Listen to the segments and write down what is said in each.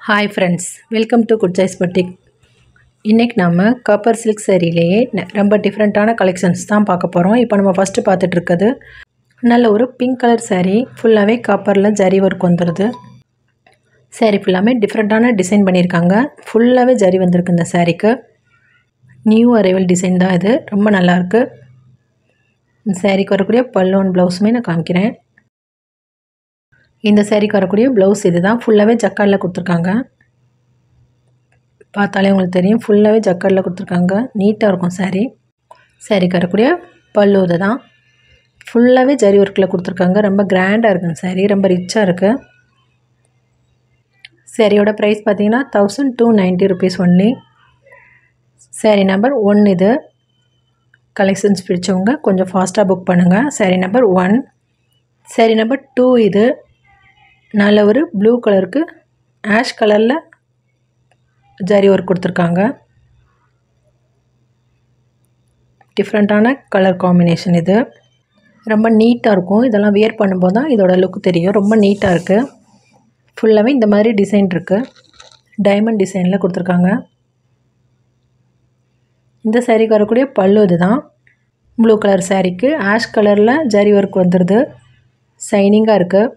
hi friends welcome to good choice பட்டிக் இன்றைக்கி நம்ம காப்பர் சில்க் சரியிலேயே ரொம்ப டிஃப்ரெண்ட்டான கலெக்ஷன்ஸ் தான் பார்க்க போகிறோம் இப்போ நம்ம ஃபஸ்ட்டு பார்த்துட்ருக்கிறது நல்ல ஒரு பிங்க் கலர் saree ஃபுல்லாகவே காப்பரில் ஜரி ஒர்க் வந்துடுது saree ஃபுல்லாமே டிஃப்ரெண்ட்டான டிசைன் பண்ணியிருக்காங்க ஃபுல்லாகவே ஜரி வந்திருக்கு இந்த சாரீக்கு நியூ அரைவல் டிசைன் தான் இது ரொம்ப நல்லாயிருக்கு இந்த சாரீக்கு வரக்கூடிய பல்லோன் ப்ளவுஸுமே நான் காமிக்கிறேன் இந்த சாரீக்கு வரக்கூடிய ப்ளவுஸ் இது தான் ஃபுல்லாகவே ஜக்கார்டில் கொடுத்துருக்காங்க பார்த்தாலே உங்களுக்கு தெரியும் ஃபுல்லாகவே ஜக்கார்டில் கொடுத்துருக்காங்க நீட்டாக இருக்கும் சாரீ சாரீக்கு வரக்கூடிய பல்லு இது தான் ஃபுல்லாகவே ஜரி ஒர்க்கில் கொடுத்துருக்காங்க ரொம்ப கிராண்டாக இருக்குங்க சாரீ ரொம்ப ரிச்சாக இருக்குது சாரியோட ப்ரைஸ் பார்த்தீங்கன்னா thousand two ninety rupees only saree number one இது கலெக்ஷன்ஸ் பிடிச்சவங்க கொஞ்சம் ஃபாஸ்ட்டாக புக் பண்ணுங்கள் saree number one saree number two இது நல்ல ஒரு ப்ளூ கலருக்கு ஆஷ் கலரில் ஜரி ஒர்க் கொடுத்துருக்காங்க டிஃப்ரெண்ட்டான கலர் காம்பினேஷன் இது ரொம்ப நீட்டாக இருக்கும் இதெல்லாம் வியர் பண்ணும்போது தான் இதோட லுக் தெரியும் ரொம்ப நீட்டாக இருக்குது ஃபுல்லாகவே இந்த மாதிரி டிசைன் இருக்குது டைமண்ட் டிசைனில் கொடுத்துருக்காங்க இந்த சாரீக்கு வரக்கூடிய பல்லு இது தான் ப்ளூ கலர் சாரீக்கு ஆஷ் கலரில் ஜரி ஒர்க் வந்துடுது ஷைனிங்காக இருக்குது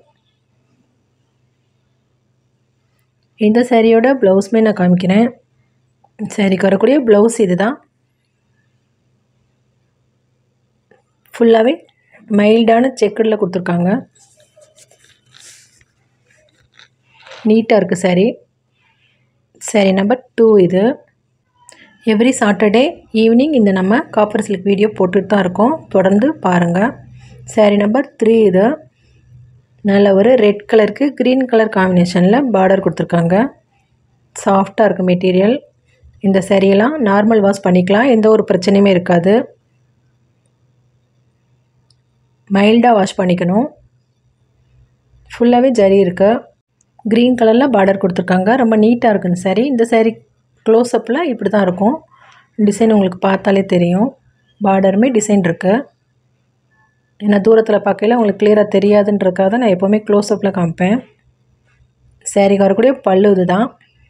இந்த சாரியோட ப்ளவுஸுமே நான் காமிக்கிறேன் சாரிக்கு வரக்கூடிய ப்ளவுஸ் இது தான் ஃபுல்லாகவே மைல்டான செக்கடில் கொடுத்துருக்காங்க நீட்டாக இருக்குது சாரி சாரி நம்பர் டூ இது எவ்ரி சாட்டர்டே ஈவினிங் இந்த நம்ம காப்பர் சில்க் வீடியோ போட்டுட்டு தான் இருக்கோம் தொடர்ந்து பாருங்கள் சாரி நம்பர் த்ரீ இது நல்ல ஒரு ரெட் கலருக்கு க்ரீன் கலர் காம்பினேஷனில் பார்டர் கொடுத்துருக்காங்க சாஃப்டாக இருக்குது மெட்டீரியல் இந்த சரியெல்லாம் நார்மல் வாஷ் பண்ணிக்கலாம் எந்த ஒரு பிரச்சனையுமே இருக்காது மைல்டாக வாஷ் பண்ணிக்கணும் ஃபுல்லாகவே ஜரி இருக்கு க்ரீன் கலரில் பார்டர் கொடுத்துருக்காங்க ரொம்ப நீட்டாக இருக்குது இந்த சாரீ இந்த சாரீ க்ளோஸ்அப்பில் இப்படி தான் இருக்கும் டிசைன் உங்களுக்கு பார்த்தாலே தெரியும் பார்டருமே டிசைன் இருக்குது ஏன்னா தூரத்தில் பார்க்கல உங்களுக்கு கிளியராக தெரியாதுன்றக்காக நான் எப்போவுமே க்ளோஸ்அப்பில் காமிப்பேன் சாரீக்கு வரக்கூடிய பல்லு இது தான்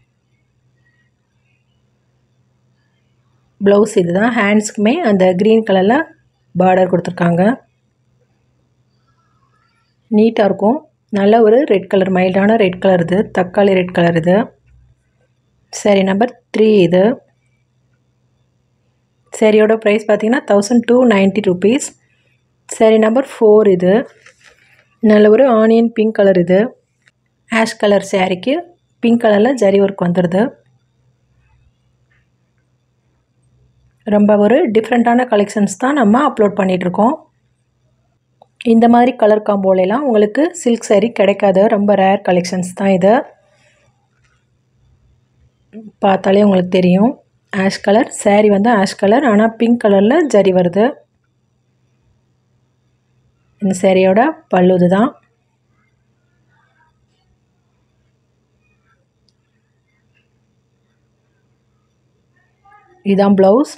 ப்ளவுஸ் இது தான் ஹேண்ட்ஸ்க்குமே அந்த க்ரீன் கலரில் பார்டர் கொடுத்துருக்காங்க நீட்டாக இருக்கும் நல்ல ஒரு ரெட் கலர் மைல்டான ரெட் கலர் இது தக்காளி ரெட் கலர் இது சரி நம்பர் த்ரீ இது சரியோட ப்ரைஸ் பார்த்தீங்கன்னா thousand two ninety rupees saree number four இது நல்ல ஒரு ஆனியன் பிங்க் கலர் இது ஆஷ் கலர் சாரீக்கு பிங்க் கலரில் ஜரி ஒர்க் வந்துடுது ரொம்ப ஒரு டிஃப்ரெண்ட்டான கலெக்ஷன்ஸ் தான் நம்ம அப்லோட் பண்ணிகிட்ருக்கோம் இந்த மாதிரி கலர் காம்போலெலாம் உங்களுக்கு சில்க் சாரீ கிடைக்காது ரொம்ப ரேர் கலெக்ஷன்ஸ் தான் இது பார்த்தாலே உங்களுக்கு தெரியும் ஆஷ் கலர் சாரீ வந்து ஆஷ் கலர் ஆனால் பிங்க் கலரில் ஜரி வருது இந்த சேரீயோட பல்லுது தான் இதுதான் ப்ளவுஸ்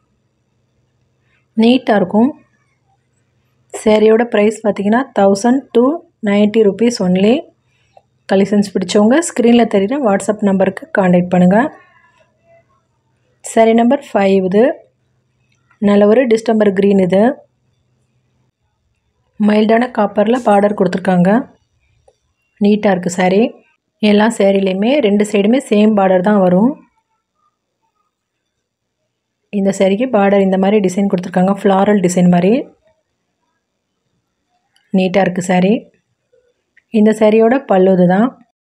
நீட்டாக இருக்கும் சேரீயோட ப்ரைஸ் பார்த்திங்கன்னா thousand two ninety rupees only collections பிடிச்சவங்க ஸ்க்ரீனில் தெரியுற வாட்ஸ்அப் நம்பருக்கு காண்டாக்ட் பண்ணுங்கள் சரி நம்பர் ஃபைவ் இது நல்ல ஒரு டிஸ்டம்பர் க்ரீன் இது மைல்டான காப்பரில் பார்டர் கொடுத்துருக்காங்க நீட்டாக இருக்குது சாரீ எல்லா சேரீலையுமே ரெண்டு சைடுமே சேம் பார்டர் தான் வரும் இந்த சாரிக்கு பார்டர் இந்த மாதிரி டிசைன் கொடுத்துருக்காங்க ஃப்ளாரல் டிசைன் மாதிரி நீட்டாக இருக்குது சாரீ இந்த சாரியோட பல்லுது தான்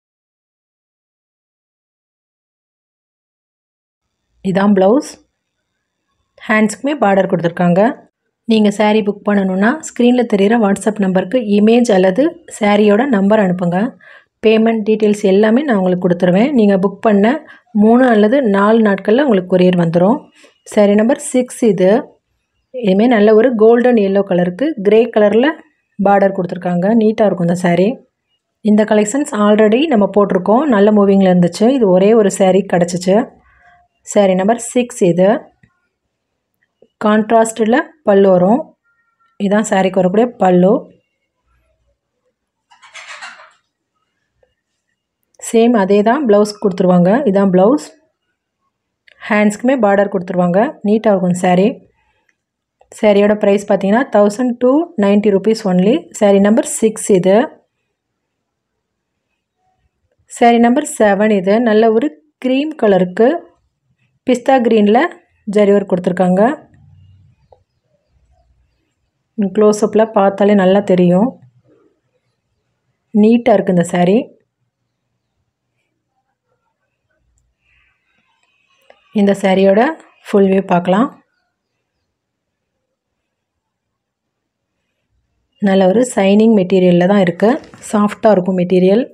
இதான் ப்ளவுஸ் ஹேண்ட்ஸ்க்குமே பார்டர் கொடுத்துருக்காங்க நீங்கள் சாரீ புக் பண்ணணுன்னா ஸ்க்ரீனில் தெரிகிற வாட்ஸ்அப் நம்பருக்கு இமேஜ் அல்லது சாரியோட நம்பர் அனுப்புங்க பேமெண்ட் டீட்டெயில்ஸ் எல்லாமே நான் உங்களுக்கு கொடுத்துருவேன் நீங்கள் புக் பண்ண மூணு அல்லது நாலு நாட்களில் உங்களுக்கு கொரியர் வந்துடும் சாரி நம்பர் சிக்ஸ் இது இதுமாரி நல்ல ஒரு கோல்டன் எல்லோ கலருக்கு க்ரே கலரில் பார்டர் கொடுத்துருக்காங்க நீட்டாக இருக்கும் இந்த சாரீ இந்த கலெக்ஷன்ஸ் ஆல்ரெடி நம்ம போட்டிருக்கோம் நல்ல மூவிங்கில் இருந்துச்சு இது ஒரே ஒரு சாரீ கிடச்சிச்சு சாரீ நம்பர் சிக்ஸ் இது கான்ட்ராஸ்டில் பல்லு வரும் இதுதான் சாரீக்கு வரக்கூடிய பல்லு சேம் அதே தான் ப்ளவுஸ் கொடுத்துருவாங்க இதான் ப்ளவுஸ் ஹேண்ட்ஸ்க்குமே பார்டர் கொடுத்துருவாங்க நீட்டாக இருக்கும் சாரீ சாரியோட ப்ரைஸ் பார்த்தீங்கன்னா thousand two ninety rupees only saree number six இது சாரீ நம்பர் செவன் இது நல்ல ஒரு க்ரீம் கலருக்கு பிஸ்தா க்ரீனில் ஜரி ஒர்க் கொடுத்துருக்காங்க க்ளோஸ்அப்பில் பார்த்தாலே நல்லா தெரியும் நீட்டாக இருக்குது இந்த சாரீ இந்த சாரியோட ஃபுல் வியூ பார்க்கலாம் நல்ல ஒரு சைனிங் மெட்டீரியலில் தான் இருக்குது சாஃப்டாக இருக்கும் மெட்டீரியல்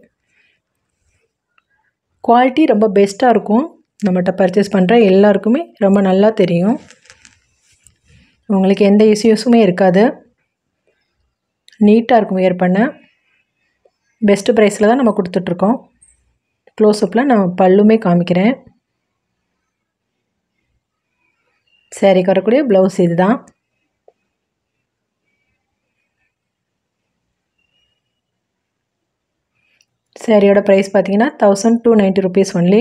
குவாலிட்டி ரொம்ப பெஸ்ட்டாக இருக்கும் நம்மகிட்ட பர்ச்சேஸ் பண்ணுற எல்லாருக்குமே ரொம்ப நல்லா தெரியும் உங்களுக்கு எந்த இஷ்யூஸுமே இருக்காது நீட்டாக இருக்கும் வேர் பண்ண பெஸ்ட்டு ப்ரைஸில் தான் நம்ம கொடுத்துட்ருக்கோம் க்ளோஸ்அப்பில் நான் பல்லுமே காமிக்கிறேன் சாரிக்கு வரக்கூடிய ப்ளவுஸ் இது தான் சாரியோட ப்ரைஸ் பார்த்தீங்கன்னா thousand two ninety rupees only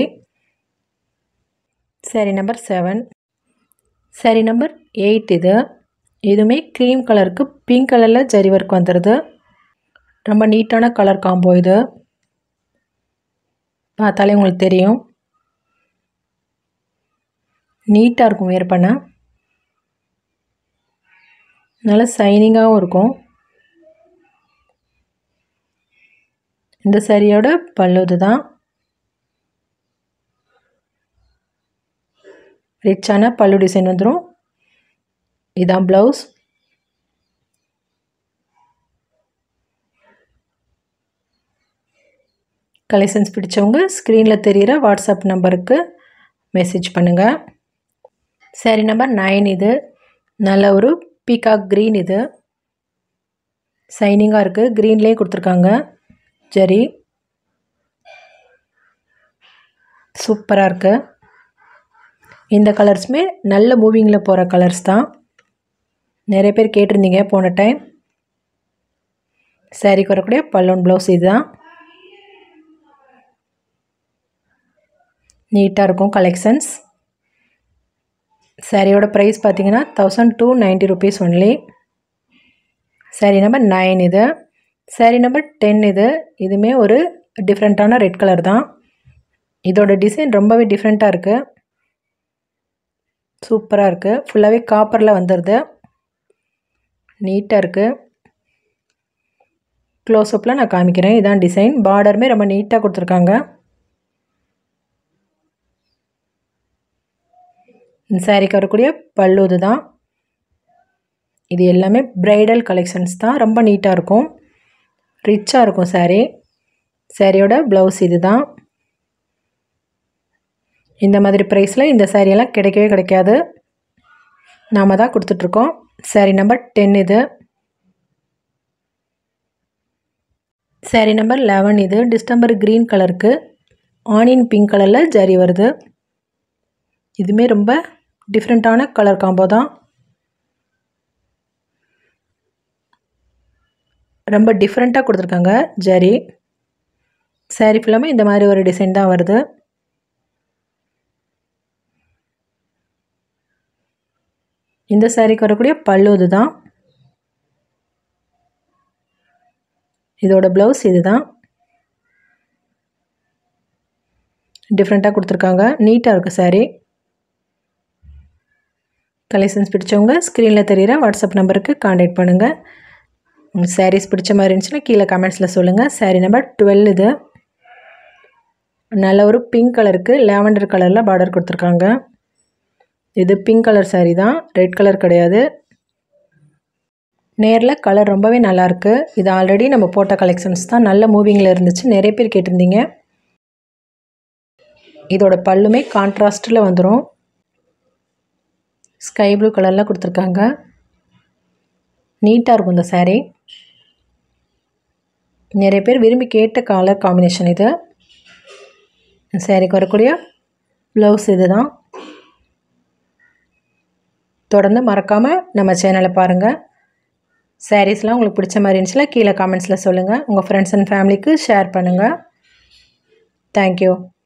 saree number seven saree number eight இது இதுவுமே க்ரீம் கலருக்கு பிங்க் கலரில் ஜரி ஒர்க் வந்துடுது ரொம்ப நீட்டான கலர் காம்போ இது பார்த்தாலே உங்களுக்கு தெரியும் நீட்டாக இருக்கும் வேர் பண்ண நல்லா சைனிங்காகவும் இருக்கும் இந்த சாரியோட பல்லுது தான் ரிச்சான பல்லு டிசைன் வந்துடும் இதான் ப்ளவுஸ் கலெக்ஷன்ஸ் பிடிச்சவங்க ஸ்க்ரீனில் தெரிகிற வாட்ஸ்அப் நம்பருக்கு மெசேஜ் பண்ணுங்கள் சாரி நம்பர் நைன் இது நல்ல ஒரு பீகாக் க்ரீன் இது சைனிங்காக இருக்குது க்ரீன்லேயே கொடுத்துருக்காங்க ஜரி சூப்பராக இருக்குது இந்த கலர்ஸுமே நல்ல மூவிங்கில் போகிற கலர்ஸ் தான் நிறைய பேர் கேட்டிருந்தீங்க போன டைம் சாரிக்கு வரக்கூடிய பல்லோன் ப்ளவுஸ் இதுதான் நீட்டாக இருக்கும் கலெக்ஷன்ஸ் சாரியோட ப்ரைஸ் பார்த்தீங்கன்னா thousand two ninety rupees only saree number nine இது சாரி நம்பர் டென் இது இதுவுமே ஒரு டிஃப்ரெண்ட்டான ரெட் கலர் தான் இதோட டிசைன் ரொம்பவே டிஃப்ரெண்ட்டாக இருக்குது சூப்பராக இருக்குது ஃபுல்லாகவே காப்பரில் வந்துடுது நீட்டாக இருக்குது க்ளோஸ்அப்பில் நான் காமிக்கிறேன் இதான் டிசைன் பார்டருமே ரொம்ப நீட்டாக கொடுத்துருக்காங்க இந்த சாரிக்கு வரக்கூடிய பல்லு இது தான் இது எல்லாமே ப்ரைடல் கலெக்ஷன்ஸ் தான் ரொம்ப நீட்டாக இருக்கும் ரிச்சாக இருக்கும் சாரீ சாரியோட ப்ளவுஸ் இது தான் இந்த மாதிரி ப்ரைஸில் இந்த சாரியெல்லாம் கிடைக்கவே கிடைக்காது நாம் தான் கொடுத்துட்ருக்கோம் சாரி நம்பர் டென் இது சாரி நம்பர் லெவன் இது டிஸ்டம்பர் க்ரீன் கலருக்கு ஆனியன் பிங்க் கலரில் ஜரி வருது இதுவுமே ரொம்ப டிஃப்ரெண்ட்டான கலர் காம்போ தான் ரொம்ப டிஃப்ரெண்ட்டாக கொடுத்துருக்காங்க ஜரி சாரி ஃபுல்லாமே இந்த மாதிரி ஒரு டிசைன் தான் வருது இந்த சாரிக்கு வரக்கூடிய பல்லு இதுதான் இதோட ப்ளவுஸ் இதுதான் டிஃப்ரெண்ட்டாக கொடுத்துருக்காங்க நீட்டாக இருக்குது சாரீ கலெக்ஷன்ஸ் பிடிச்சவங்க ஸ்க்ரீனில் தெரிகிற வாட்ஸ்அப் நம்பருக்கு காண்டாக்ட் பண்ணுங்கள் உங்கள் சாரீஸ் பிடிச்ச மாதிரி இருந்துச்சுன்னா கீழே கமெண்ட்ஸில் சொல்லுங்கள் சாரீ நம்பர் டுவெல் இது நல்ல ஒரு பிங்க் கலருக்கு லேவண்டர் கலரில் பார்டர் கொடுத்துருக்காங்க இது பிங்க் கலர் சாரீ தான் ரெட் கலர் கிடையாது நேரில் கலர் ரொம்பவே நல்லாயிருக்கு இது ஆல்ரெடி நம்ம போட்ட கலெக்ஷன்ஸ் தான் நல்ல மூவிங்கில் இருந்துச்சு நிறைய பேர் கேட்டிருந்தீங்க இதோட பல்லுமே கான்ட்ராஸ்ட்டில் வந்துடும் ஸ்கை ப்ளூ கலரில் கொடுத்துருக்காங்க நீட்டாக இருக்கும் இந்த சாரீ நிறைய பேர் விரும்பி கேட்ட கலர் காம்பினேஷன் இது சாரீக்கு வரக்கூடிய ப்ளவுஸ் இது தான் தொடர்ந்து மறக்காமல் நம்ம சேனலை பாருங்கள் சாரீஸ்லாம் உங்களுக்கு பிடிச்ச மாதிரி இருந்துச்சுன்னா கீழே காமெண்ட்ஸில் சொல்லுங்கள் உங்கள் ஃப்ரெண்ட்ஸ் அண்ட் ஃபேமிலிக்கு ஷேர் பண்ணுங்கள் தேங்க்யூ